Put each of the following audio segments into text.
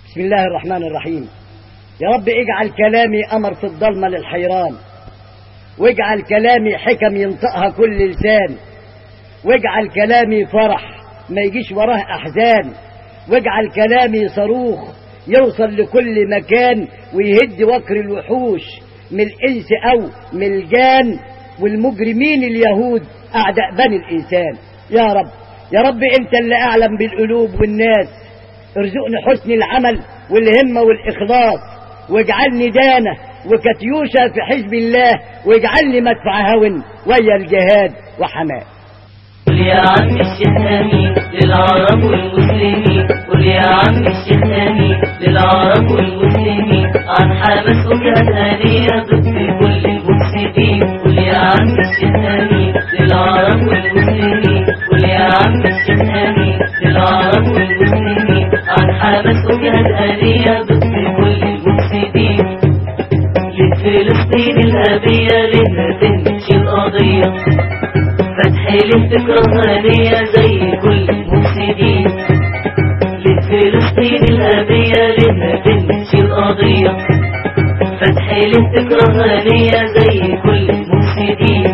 بسم الله الرحمن الرحيم يا رب اجعل كلامي أمر في الضلمة للحيران واجعل كلامي حكم ينطقها كل لسان واجعل كلامي فرح ما يجيش وراه أحزان واجعل كلامي صاروخ يوصل لكل مكان ويهد وكر الوحوش من الإنس أو من الجان والمجرمين اليهود أعداء بني الإنسان يا رب يا رب أنت اللي أعلم بالقلوب والناس ارزقني حسن العمل والهمة والإخلاص واجعلني دانة وكتيوشة في حزب الله واجعلني مدفع هون ويا الجهاد وحماه قل يا عم الشيخ امين للعرب والمسلمين قل يا عم الشيخ امين للعرب والمسلمين عن حماس وجهانية ضد كل المفسدين قل يا عم الشيخ امين للعرب والمسلمين قل يا عم الشيخ امين للعرب والمسلمين عن حماس وجهانية ضد كل المفسدين لفلسطين الأبية لنا تمشي القضية فتح للفكرانية زي كل المفسدين لفلسطين الأبية لنا تمشي القضية فتح للفكرانية زي كل المفسدين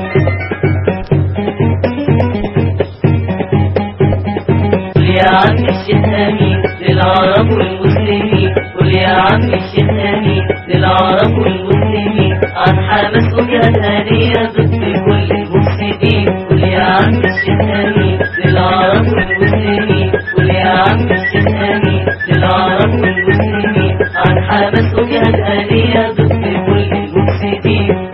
قل يا عم الشيخ أمين للعرب والمسلمين قل يا عم الشيخ أمين للعرب والمسلمين عن حماس وجهانية ضد كل المفسدين قل يا عم الشيخ أمين للعرب والمسلمين قل يا عم الشيخ أمين للعرب والمسلمين عن حماس وجهانية ضد كل المفسدين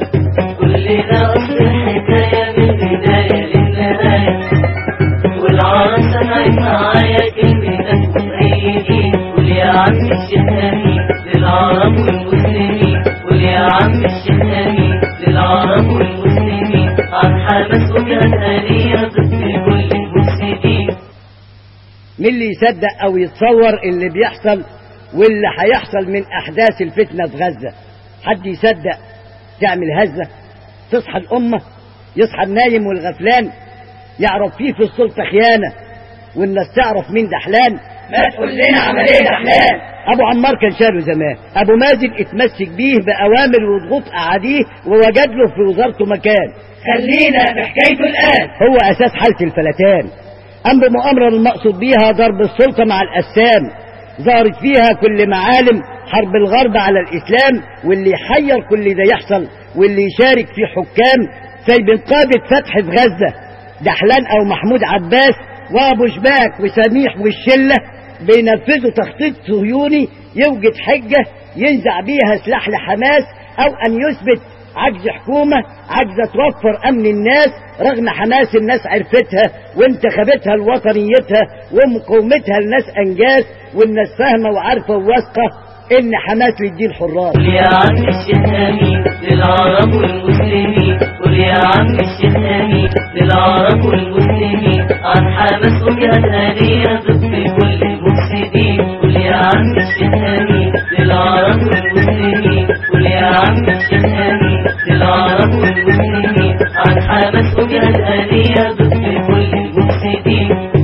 كلنا أصل الحكاية من البداية للنهاية والعرب سمعت معايا كلمتك مؤيدين قل يا عم الشيخ أمين للعرب والمسلمين قل يا عم الشيخ أمين للعرب والمسلمين عن حماس وجهانية ضد كل المفسدين مين اللي يصدق او يتصور اللي بيحصل واللي هيحصل من احداث الفتنة في غزة حد يصدق تعمل هزة تصحى الامة يصحى النايم والغفلان يعرف فيه في السلطة خيانة والناس تعرف مين دحلان ما تقول لنا عملية دحلان ابو عمار كان شاله زمان ابو مازن اتمسك بيه باوامر وضغوط اعاديه ووجد له في وزارته مكان خلينا في حكايته الآن هو اساس حالة الفلتان قام بمؤامرة المقصود بيها ضرب السلطة مع القسام ظهرت فيها كل معالم حرب الغرب على الإسلام واللي يحير كل ده يحصل واللي يشارك في حكام في قادة فتح في غزة دحلان أو محمود عباس وأبو شباك وسميح والشلة بينفذوا تخطيط صهيوني يوجد حجة ينزع بيها سلاح لحماس أو أن يثبت عجز حكومة عجز توفر أمن الناس رغم حماس الناس عرفتها وانتخابتها لوطنيتها ومقاومتها الناس أنجاز والناس فاهمة وعارفة وواثقة إن حماس للدين حراس قل يا عم الشيخ أمين للعرب والمسلمين قل يا عم الشيخ أمين للعرب والمسلمين عن حماس وجهانية ضد كل المفسدين قل يا عم الشيخ أمين للعرب والمسلمين قل يا عم الشيخ أمين للعرب والمسلمين عن حماس وجهانية ضد كل المفسدين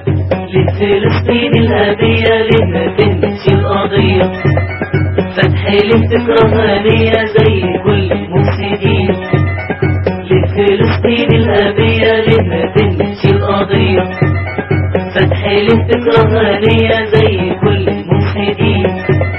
لفلسطين الأبية لنا تمشي القضية فتح للفكرانية زي كل المفسدين لفلسطين الأبية لنا تمشي القضية فتح للفكرانية زي كل المفسدين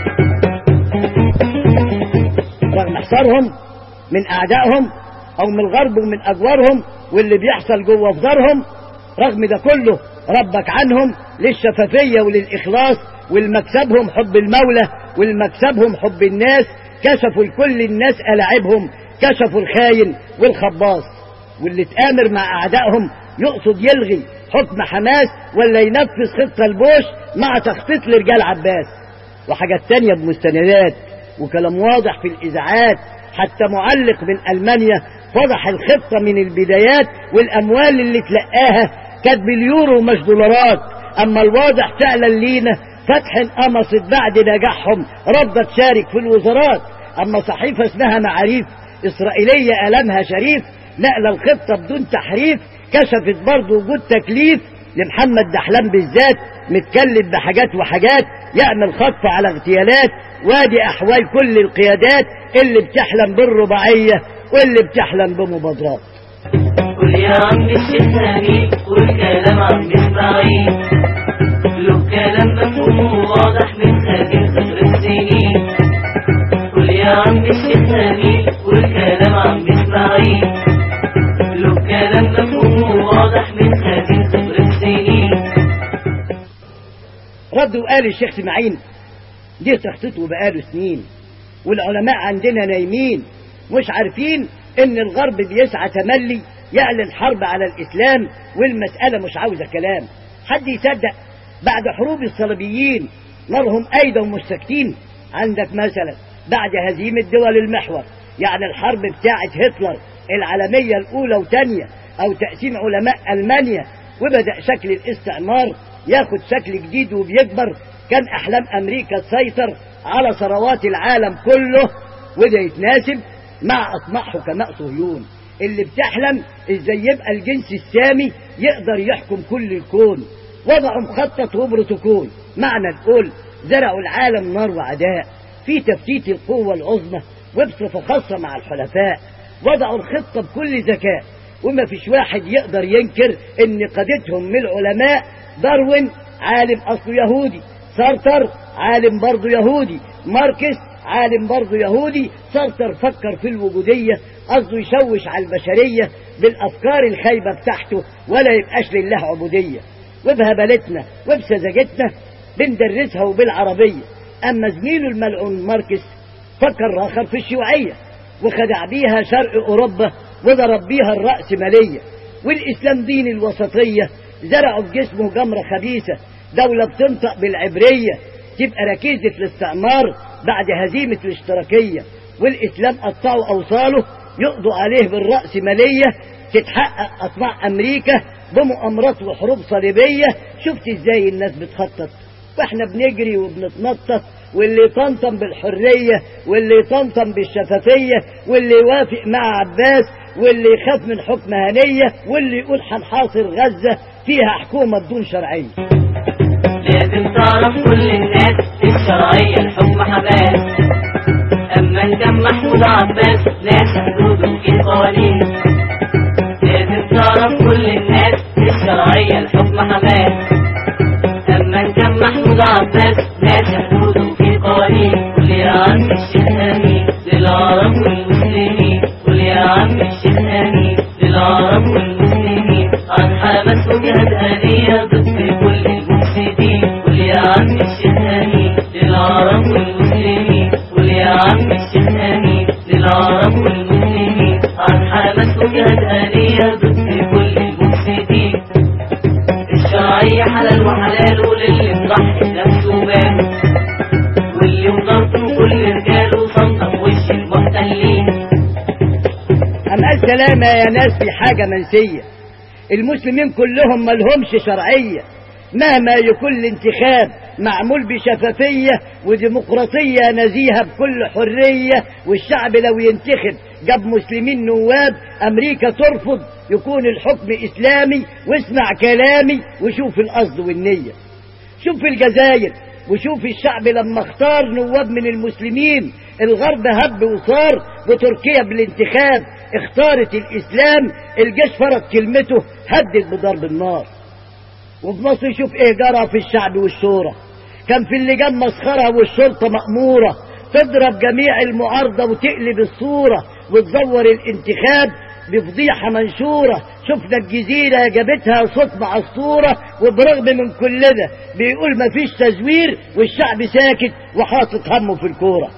رغم حصارهم من أعدائهم أو من الغرب ومن أجوارهم واللي بيحصل جوه في دارهم رغم ده كله ربك عنهم للشفافية وللإخلاص والمكسبهم حب المولى والمكسبهم حب الناس كشفوا لكل الناس ألاعبهم كشفوا الخاين والخباص واللي تآمر مع أعدائهم يقصد يلغي حكم حماس ولا ينفذ خطة البوش مع تخطيط لرجال عباس وحاجات تانية بمستندات وكلام واضح في الإذاعات حتى معلق من ألمانيا فضح الخطة من البدايات والأموال اللي تلقاها كانت باليورو مش دولارات أما الواضح فعلا لينا فتح قمصت بعد نجاحهم رفضت تشارك في الوزارات أما صحيفة اسمها معاريف إسرائيلية ألمها شريف نقل الخطة بدون تحريف كشفت برضه وجود تكليف لمحمد دحلان بالذات متكلف بحاجات وحاجات يعمل خطف على اغتيالات وادي أحوال كل القيادات اللي بتحلم بالرباعية واللي بتحلم بمبادرات قول يا عم الشيخ نبيل قول كلام عم اسماعيل له كلام مفهوم وواضح من خارج خبر السنين قول يا عم الشيخ نبيل قول كلام عم اسماعيل له كلام مفهوم وواضح من خارج خبر السنين رد وقال الشيخ سماعين دي تخطيطه بقاله سنين والعلماء عندنا نايمين مش عارفين ان الغرب بيسعى تملي يعلن حرب على الاسلام والمسألة مش عاوزة كلام حد يصدق بعد حروب الصليبيين نارهم ايضا مش ساكتين عندك مثلا بعد هزيمة دول المحور يعني الحرب بتاعت هتلر العالمية الاولى وتانية او تقسيم علماء المانيا وبدأ شكل الاستعمار ياخد شكل جديد وبيكبر كان احلام امريكا تسيطر على ثروات العالم كله وده يتناسب مع اطماع حكماء صهيون اللي بتحلم ازاي يبقى الجنس السامي يقدر يحكم كل الكون وضعوا مخطط وبروتوكول معنى القول زرعوا العالم نار وعداء في تفتيت القوة العظمى وبصفة خاصة مع الحلفاء وضعوا الخطة بكل ذكاء وما فيش واحد يقدر ينكر ان قادتهم من العلماء داروين عالم اصله يهودي سارتر عالم برضه يهودي ماركس عالم برضه يهودي سارتر فكر في الوجودية قصده يشوش على البشرية بالأفكار الخايبة بتاعته ولا يبقاش لله عبودية وبهبلتنا وبسذاجتنا بندرسها وبالعربية أما زميله الملعون ماركس فكر آخر في الشيوعية وخدع بيها شرق أوروبا وضرب بيها الرأسمالية والإسلام دين الوسطية زرعوا في جسمه جمرة خبيثة دولة بتنطق بالعبرية تبقى ركيزة الاستعمار بعد هزيمة الاشتراكية والإسلام قطعوا أوصاله يقضوا عليه بالرأسمالية تتحقق أطماع أمريكا بمؤامرات وحروب صليبية شفت إزاي الناس بتخطط واحنا بنجري وبنتنطط واللي يطنطن بالحرية واللي يطنطن بالشفافية واللي يوافق مع عباس واللي يخاف من حكم هنية واللي يقول هنحاصر غزة فيها حكومة بدون شرعية لازم تعرف كل الناس الشرعية الحكم حماس أما إن كان محمود عباس ناس حدوده في قوانين لازم تعرف كل الناس الشرعية الحكم حماس أما إن كان محمود عباس ناس حدوده في قوانين قل يا عم الشيخ أمين للعرب والمسلمين قل يا عم الشيخ أمين للعرب والمسلمين عن حماس وجهاد آلية ضد كل المفسدين قل يا عم الشيخ أمين للعرب والمسلمين قل يا عم الشيخ أمين للعرب والمسلمين عن حماس وجهاد آلية ضد كل المفسدين الشرعية حلال وحلال وللي مضحي نفسه باله واللي مضرته كل رجاله صنطة وش المحتلين أما السلامة يا ناس في حاجة منسية المسلمين كلهم ملهمش شرعية مهما يكون الانتخاب معمول بشفافية وديمقراطية نزيهة بكل حرية والشعب لو ينتخب جاب مسلمين نواب أمريكا ترفض يكون الحكم إسلامي واسمع كلامي وشوف القصد والنية شوف الجزائر وشوف الشعب لما اختار نواب من المسلمين الغرب هب وصار وتركيا بالانتخاب اختارت الإسلام الجيش فرض كلمته هدد بضرب النار وفي مصر شوف ايه جرى في الشعب والشورى كان في اللجان مسخرة والشرطة مأمورة تضرب جميع المعارضة وتقلب الصورة وتزور الانتخاب بفضيحة منشورة شفنا الجزيرة جابتها صوت مع الصورة وبرغم من كل ده بيقول مفيش تزوير والشعب ساكت وحاطط همه في الكورة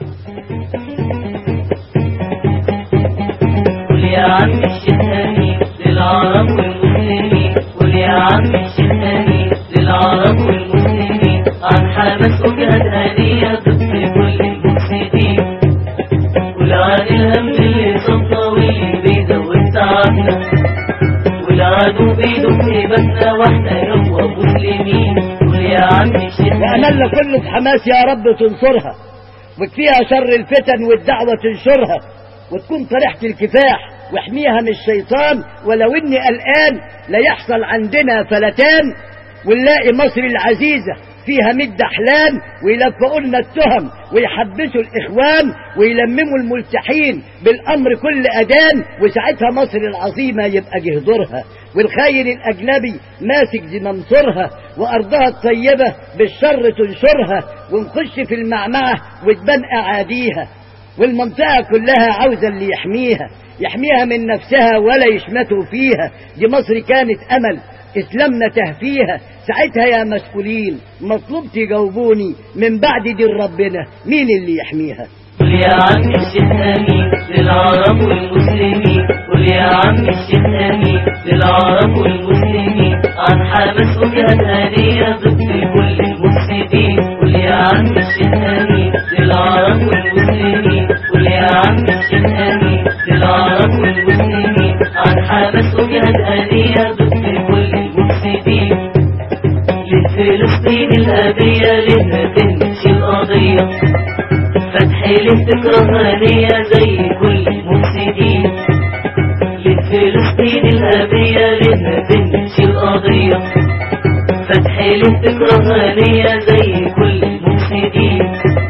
قل يا عم الشيخ أمين للعرب والمسلمين قل يا عم الشيخ أمين للعرب والمسلمين عن حماس وجهاد آلية ضد كل المفسدين قل عن الهم اللي صدنا واللي بيزود تعبنا والعدو بيدق هبتنا واحنا هو مسلمين قل يا عم الشيخ وأملنا كله في حماس يا رب تنصرها وكفيها شر الفتن والدعوة تنشرها وتكون طريحة الكفاح واحميها من الشيطان ولو اني قلقان لا يحصل عندنا فلتان ونلاقي مصر العزيزة فيها مد أحلام ويلفقوا لنا التهم ويحبسوا الإخوان ويلمموا الملتحين بالأمر كل أذان وساعتها مصر العظيمة يبقى جهدورها والخير الأجنبي ماسك زمامصرها وأرضها الطيبة بالشر تنشرها ونخش في المعمعة وتبان أعاديها والمنطقة كلها عاوزة اللي يحميها يحميها من نفسها ولا يشمتوا فيها دي مصر كانت أمل إسلامنا تهفيها ساعتها يا مسؤولين مطلوب تجاوبوني من بعد دين ربنا مين اللي يحميها قل يا عم الشيخ امين للعرب والمسلمين قل يا عم الشيخ امين للعرب والمسلمين عن حماس وجهادية ضد كل المفسدين قل يا عم الشيخ امين للعرب والمسلمين قل يا عم الشيخ امين للعرب والمسلمين عن حماس وجهادية ضد كل المفسدين لفلسطين الأبية لما تنسي القضية فتح الاستقرارية زي كل المفسدين لفلسطين الأبية لما تنسي القضية فتح الاستقرارية زي كل المفسدين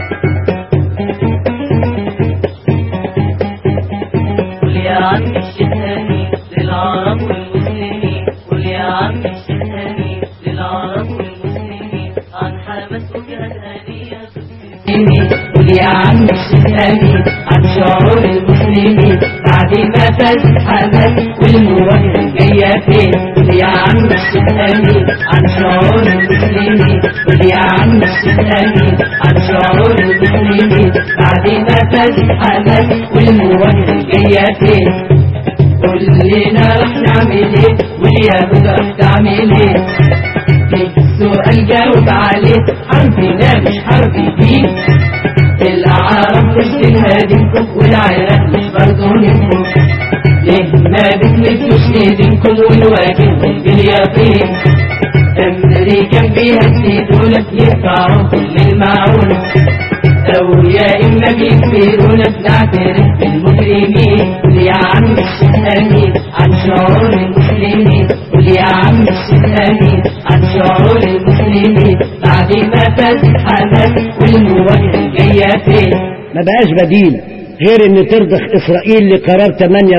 قل يا عم الشيخ أمين للعرب والمسلمين قل يا عم الشيخ أمين للعرب والمسلمين عن حماس وجهادية قل يا عم الشيخ امين عن شعور المسلمين بعد ما فاز حماس والمواجهه جايه فين قل يا عم الشيخ امين عن شعور المسلمين قل يا عم الشيخ امين عن شعور المسلمين بعد ما فاز حماس والمواجهه جايه فين قل لنا رح نعمل ايه واليهود رح تعمل ايه السؤال جاوب عليه حربنا مش حرب دين الأعراب مش تنهادمكم والعراق مش برضو منكم ليه ما بتمدوش ايدينكم والواجب باليقين أمريكا بيهددونا يدفعوا كل المعونة أو يا إما بيكبرونا بنعترف بالمجرمين قل يا عم الشيخ أمين عن شعور المسلمين قل يا عم الشيخ أمين عن شعور المسلمين بعد ما فاز حماس والمواجهة جاية فين ما بقاش بديل غير ان ترضخ اسرائيل لقرار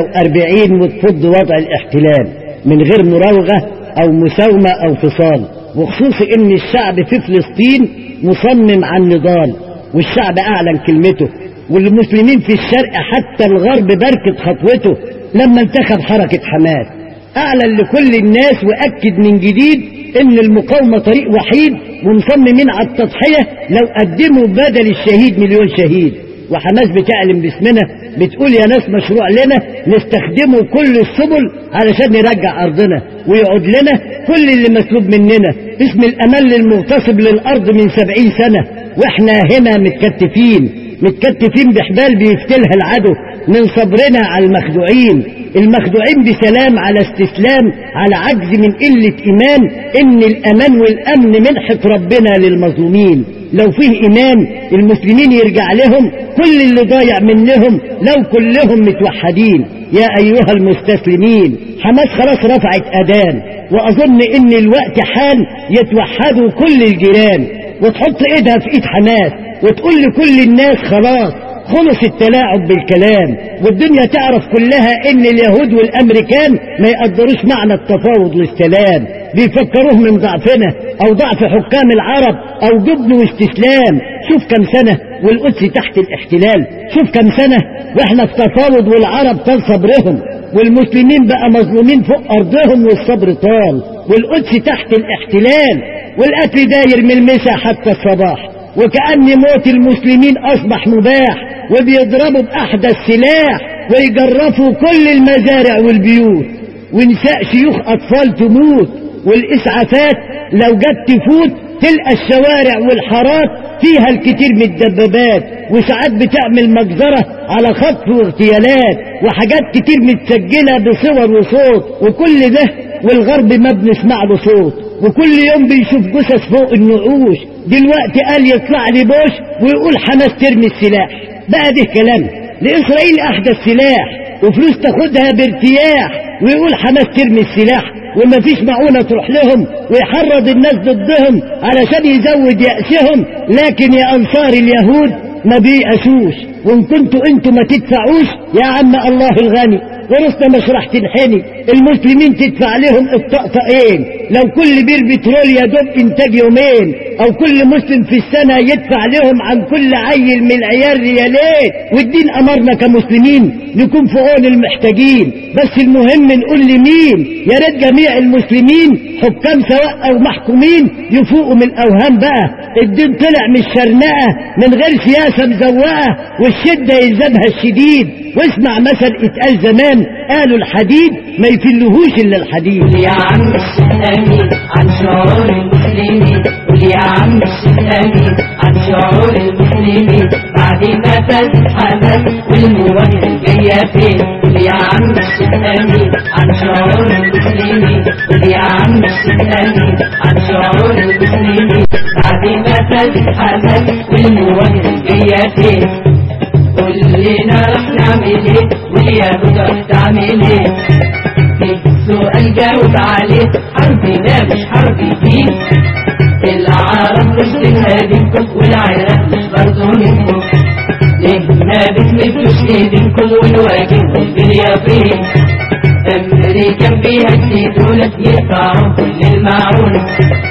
48 وتفض وضع الاحتلال من غير مراوغة او مساومة او فصال وخصوص ان الشعب في فلسطين مصمم على النضال والشعب اعلن كلمته والمسلمين في الشرق حتى الغرب بركت خطوته لما انتخب حركة حماس اعلن لكل الناس واكد من جديد ان المقاومة طريق وحيد ومصممين على التضحية لو قدموا بدل الشهيد مليون شهيد وحماس بتعلم باسمنا بتقول يا ناس مشروع لنا نستخدمه كل السبل علشان نرجع ارضنا ويقعد لنا كل اللي مطلوب مننا اسم الامان للمغتصب للارض من سبعين سنة واحنا هنا متكتفين متكتفين بحبال بيفتلها العدو من صبرنا على المخدوعين المخدوعين بسلام على استسلام على عجز من قلة إيمان إن الأمان والأمن منحة ربنا للمظلومين لو فيه إيمان المسلمين يرجع لهم كل اللي ضايع منهم لو كلهم متوحدين يا أيها المستسلمين حماس خلاص رفعت أذان وأظن إن الوقت حان يتوحدوا كل الجيران وتحط إيدها في إيد حماس وتقول لكل الناس خلاص خلص التلاعب بالكلام والدنيا تعرف كلها ان اليهود والامريكان ما يقدروش معنى التفاوض والسلام بيفكروه من ضعفنا او ضعف حكام العرب او جبن واستسلام شوف كم سنة والقدس تحت الاحتلال شوف كم سنة واحنا في تفاوض والعرب طال صبرهم والمسلمين بقى مظلومين فوق ارضهم والصبر طال والقدس تحت الاحتلال والقتل داير من المسا حتى الصباح وكأن موت المسلمين أصبح مباح وبيضربوا بأحدث سلاح ويجرفوا كل المزارع والبيوت ونساء شيوخ أطفال تموت والإسعافات لو جت تفوت تلقى الشوارع والحارات فيها الكتير من الدبابات وساعات بتعمل مجزرة على خطف واغتيالات وحاجات كتير متسجلة بصور وصوت وكل ده والغرب ما بنسمع له صوت وكل يوم بيشوف جثث فوق النعوش دلوقتي قال يطلع لي بوش ويقول حماس ترمي السلاح بقى ده كلام لإسرائيل أحدث سلاح وفلوس تاخدها بارتياح ويقول حماس ترمي السلاح ومفيش معونة تروح لهم ويحرض الناس ضدهم علشان يزود يأسهم لكن يا أنصار اليهود ما بيأسوش وإن كنتوا انتوا ما تدفعوش يا عم الله الغني ورثنا مش راح تنحني المسلمين تدفع لهم الطقطقين لو كل بير بترول يا دوب انتاج يومين او كل مسلم في السنة يدفع لهم عن كل عيل من العيال ريالين والدين امرنا كمسلمين نكون في عون المحتاجين بس المهم نقول لمين يا ريت جميع المسلمين حكام سواء او محكومين يفوقوا من اوهام بقى الدين طلع من الشرنقة من غير سياسة مزوقة والشدة يلزمها الشديد واسمع مثل اتقال زمان قالوا الحديد ما يفلهوش الا الحديد قول يا عم الشيخ امين عن شعور المسلمين قول يا عم الشيخ امين عن شعور المسلمين بعد ما فات حماس والمواجهه جايه فين قول يا عم الشيخ امين عن شعور المسلمين قول يا عم الشيخ امين عن شعور المسلمين بعد ما فات حماس والمواجهه جايه فين قول لنا رح نعمل ايه ويا بدر تعمل ايه في سؤال جاوب عليه حربنا مش حرب دين العرب مش تنهادمكم والعراق مش برضو منكم ليه ما بتمدوش ايدينكم والواجب باليقين امريكا بيهددونا يدفعوا كل المعونة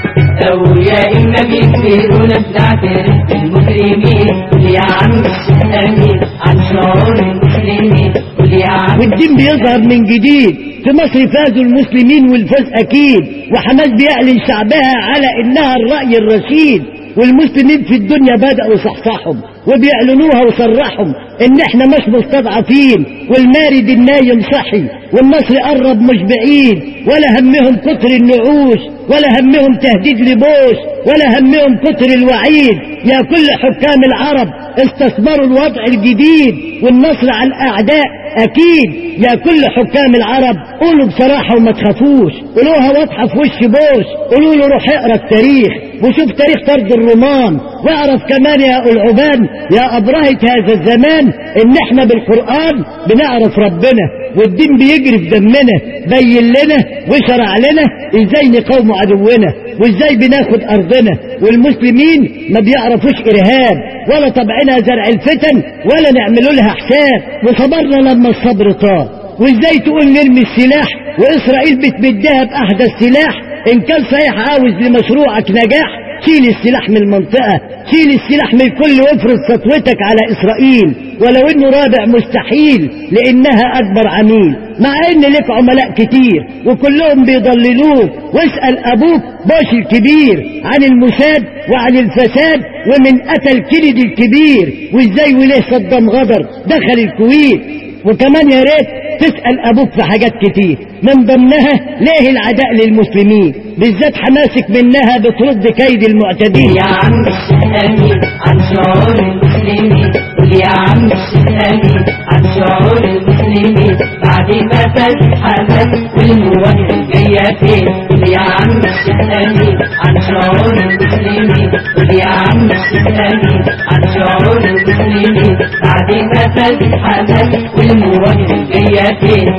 او يا اما بيكفرونا بنعترف بالمجرمين قول يا عم الشيخ امين عن شعور المسلمين قول يا عم والدين بيظهر من جديد في مصر فازوا المسلمين والفوز اكيد وحماس بيعلن شعبها على انها الرأي الرشيد والمسلمين في الدنيا بدأوا يصحصحهم وبيعلنوها وصرحهم ان احنا مش مستضعفين والمارد النايم صحي والنصر قرب مش بعيد ولا همهم كتر النعوش ولا همهم تهديد لبوش ولا همهم كتر الوعيد يا كل حكام العرب استثمروا الوضع الجديد والنصر على الاعداء اكيد يا كل حكام العرب قولوا بصراحة وما تخافوش قولوها واضحة في وش بوش قولوا له روح اقرا التاريخ وشوف تاريخ طرد الرومان واعرف كمان يا العبان يا ابرهة هذا الزمان ان احنا بالقرآن بنعرف ربنا والدين بيجري في دمنا بين لنا وشرع لنا ازاي نقاوم عدونا وازاي بناخد ارضنا والمسلمين ما بيعرفوش ارهاب ولا طبعنا زرع الفتن ولا نعملوا لها حساب وصبرنا لما الصبر طال وازاي تقول نرمي السلاح واسرائيل بتمدها باحدث سلاح ان كان صحيح عاوز لمشروعك نجاح شيل السلاح من المنطقة شيل السلاح من الكل وافرض سطوتك على إسرائيل ولو إنه رابع مستحيل لإنها أكبر عميل مع إن لك عملاء كتير وكلهم بيضللوك واسأل أبوك بوش الكبير عن المساد وعن الفساد ومن قتل كينيدي الكبير وإزاي وليه صدام غدر دخل الكويت وكمان يا ريت تسأل أبوك في حاجات كتير من ضمنها ليه العداء للمسلمين بالذات حماسك منها بترد كيد المعتدين يا عم الشيخ امين عن شعور المسلمين قول يا عم الشيخ امين عن شعور المسلمين بعد ما فات حماس والمواجهه جايه فين قول يا عم الشيخ امين عن شعور المسلمين قول يا عم الشيخ امين عن شعور المسلمين بعد ما فات حماس والمواجهه جايه فين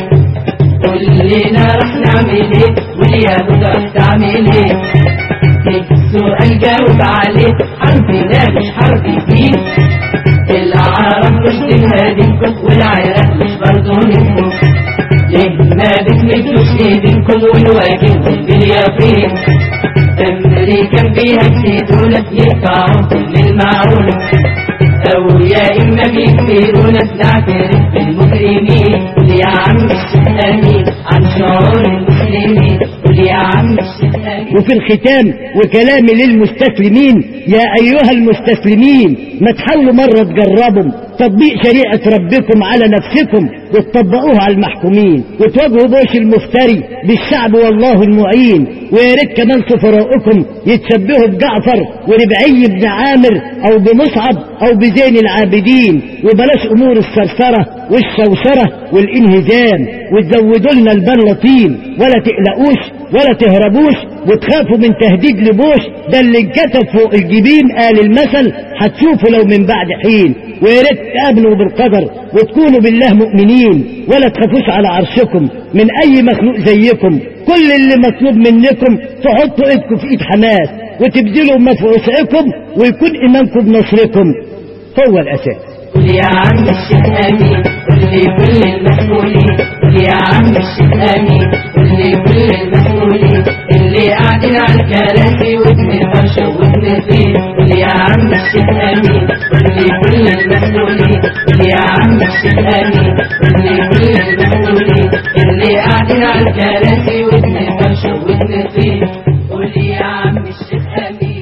قول لنا رح نعمل ايه واليهود رح تعمل ايه في سؤال جاوب عليه حربنا مش حرب دين العرب مش تنهادمكم والعراق مش برضو منكم ليه ما بتمدوش ايدينكم والواجب باليقين امريكا بيهددونا يدفعوا كل المعونة او يا اما بيكفرونا بنعترف بالمجرمين قول يا عم الشيخ امين عن شعور المسلمين قول يا عم الشيخ امين وفي الختام وكلامي للمستسلمين يا أيها المستسلمين ما تحاولوا مرة تجربوا تطبيق شريعة ربكم على نفسكم وتطبقوها على المحكومين وتواجهوا بوش المفتري بالشعب والله المعين ويا ريت كمان سفراؤكم يتشبهوا بجعفر وربعي بن عامر او بمصعب او بزين العابدين وبلاش امور الثرثرة والشوشرة والانهزام وتزودوا لنا البلاطين ولا تقلقوش ولا تهربوش وتخافوا من تهديد لبوش ده اللي انكتب فوق الجبين قال المثل هتشوفوا لو من بعد حين ويا ريت تآمنوا بالقدر وتكونوا بالله مؤمنين ولا تخافوش على عرشكم من أي مخلوق زيكم كل اللي مطلوب منكم تحطوا ايدكم في ايد حماس وتبذلوا ما في وسعكم ويكون إيمانكم بنصركم هو الأساس قل يا عم الشيخ امين قل لي كل المسؤولين قل يا عم الشيخ امين قل لي كل المسؤولين اللي قاعدين على الكراسي وابن فرشه وابن فين قل يا عم الشيخ امين قل لي كل المسؤولين قل يا عم الشيخ امين قل لي كل المسؤولين اللي قاعدين على الكراسي وابن فرشه وابن فين قل يا عم الشيخ امين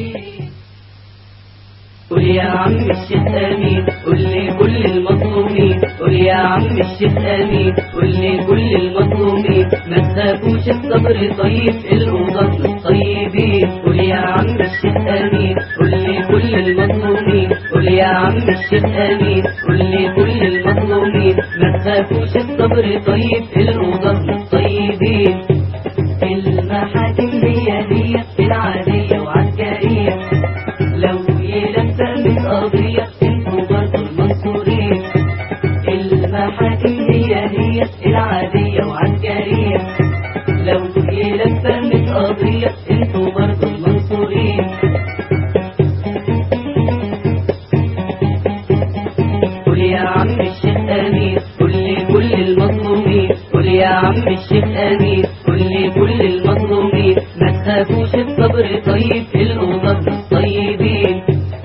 قل يا عم الشيخ امين قل لي كل المظلومين قل يا عم الشيخ امين قل لي كل المظلومين ما تخافوش الصبر طيب الأوضة الطيبين قل يا عم الشيخ امين قل لي كل المظلومين قل يا عم الشيخ امين قل لي كل المظلومين ما تخافوش الصبر طيب الأوضة الطيبين المحاكم هي هي العادية وعسكرية لو يلزم قضية انتوا برضه المنصورين المحاكم هي هي العادية وعسكرية لو يلزم قضية انتوا برضه المنصورين قل يا عم الشيخ امين قل لي كل المظلومين قل يا عم الشيخ امين قل لي كل المظلومين ما تخافوش الصبر طيب في الأوضة الطيبين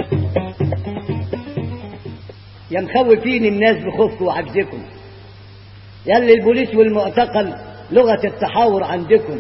يا مخوفين الناس بخوفكم وعجزكم يلي البوليس والمعتقل لغة التحاور عندكم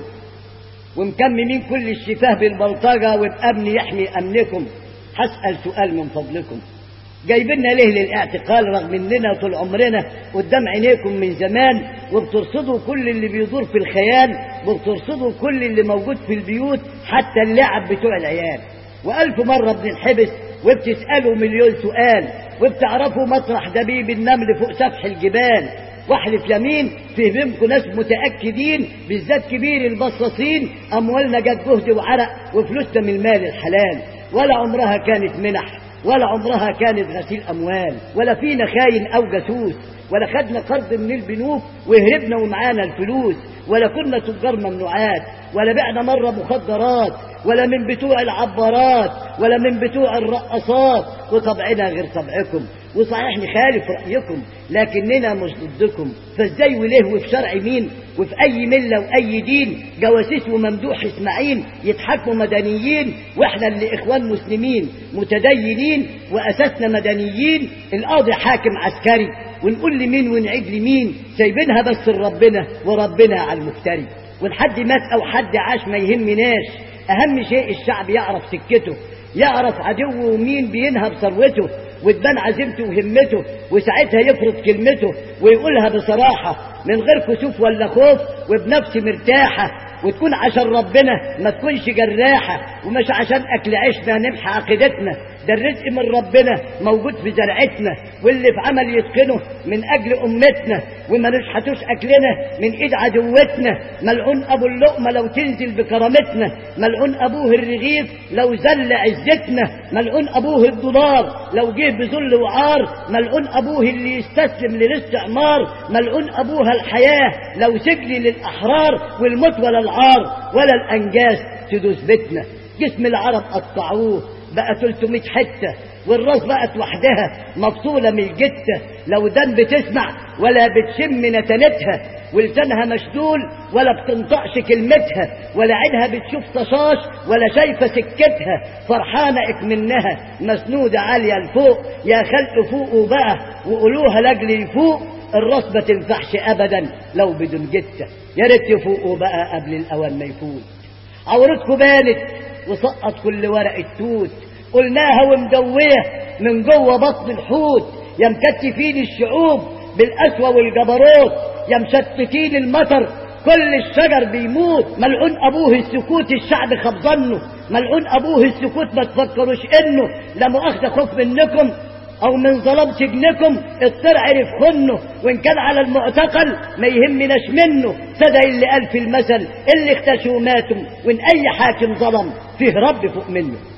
ومكممين كل الشفاه بالبلطجة وبأمن يحمي أمنكم هسأل سؤال من فضلكم جايبيننا ليه للاعتقال رغم اننا طول عمرنا قدام عينيكم من زمان وبترصدوا كل اللي بيدور في الخيال وبترصدوا كل اللي موجود في البيوت حتى اللعب بتوع العيال وألف مرة بننحبس وبتسألوا مليون سؤال وبتعرفوا مطرح دبيب النمل فوق سفح الجبال واحلف يمين في بينكم ناس متأكدين بالذات كبير البصاصين أموالنا جت جهد وعرق وفلوسنا من المال الحلال ولا عمرها كانت منح ولا عمرها كانت غسيل أموال ولا فينا خاين أو جاسوس ولا خدنا قرض من البنوك وهربنا ومعانا الفلوس ولا كنا تجار ممنوعات ولا بعنا مرة مخدرات ولا من بتوع العبارات ولا من بتوع الرقصات وطبعنا غير طبعكم وصحيح نخالف رأيكم لكننا مش ضدكم فازاي وليه وفي شرع مين وفي أي ملة وأي دين جواسيس وممدوح اسماعيل يتحكموا مدنيين واحنا اللي إخوان مسلمين متدينين وأساسنا مدنيين القاضي حاكم عسكري ونقول لمين ونعيد لمين سايبينها بس لربنا وربنا على المفتري والحد مات أو حد عاش ما يهمناش أهم شيء الشعب يعرف سكته يعرف عدوه ومين بينهب ثروته وتبان عزيمته وهمته وساعتها يفرض كلمته ويقولها بصراحة من غير كسوف ولا خوف وبنفس مرتاحة وتكون عشان ربنا ما تكونش جراحة ومش عشان أكل عيشنا نمحى عقيدتنا ده الرزق من ربنا موجود في زرعتنا واللي في عمل يتقنه من أجل أمتنا وما نشحتوش أكلنا من إيد عدوتنا ملعون أبو اللقمة لو تنزل بكرامتنا ملعون أبوه الرغيف لو زل عزتنا ملعون أبوه الدولار لو جه بذل وعار ملعون أبوه اللي يستسلم للاستعمار ملعون أبوها الحياة لو سجل للأحرار والموت ولا العار ولا الأنجاز تدوس بيتنا جسم العرب قطعوه بقى 300 حتة والراس بقت وحدها مفصولة من الجتة لو دم بتسمع ولا بتشم نتنتها ولسانها مشدول ولا بتنطقش كلمتها ولا عينها بتشوف طشاش ولا شايفة سكتها فرحانة اكمنها مسنودة عالية لفوق يا خلق فوقوا بقى وقولوها لاجل يفوق الراس ما تنفعش ابدا لو بدون جتة يا ريت يفوقوا بقى قبل الاوان ما يفوت عورتكم بانت وسقط كل ورق التوت قلناها ومدوية من جوه بطن الحوت يا مكتفين الشعوب بالقسوة والجبروت يا مشتتين المطر كل الشجر بيموت ملعون ابوه السكوت الشعب خاب ظنه ملعون ابوه السكوت ما تفكروش انه لا مؤاخذة خوف منكم او من ظلام سجنكم اضطر عرف خنه وان كان على المعتقل ما يهمناش منه صدق اللي قال في المثل اللي اختشوا ماتوا وان اي حاكم ظلم فيه رب فوق منه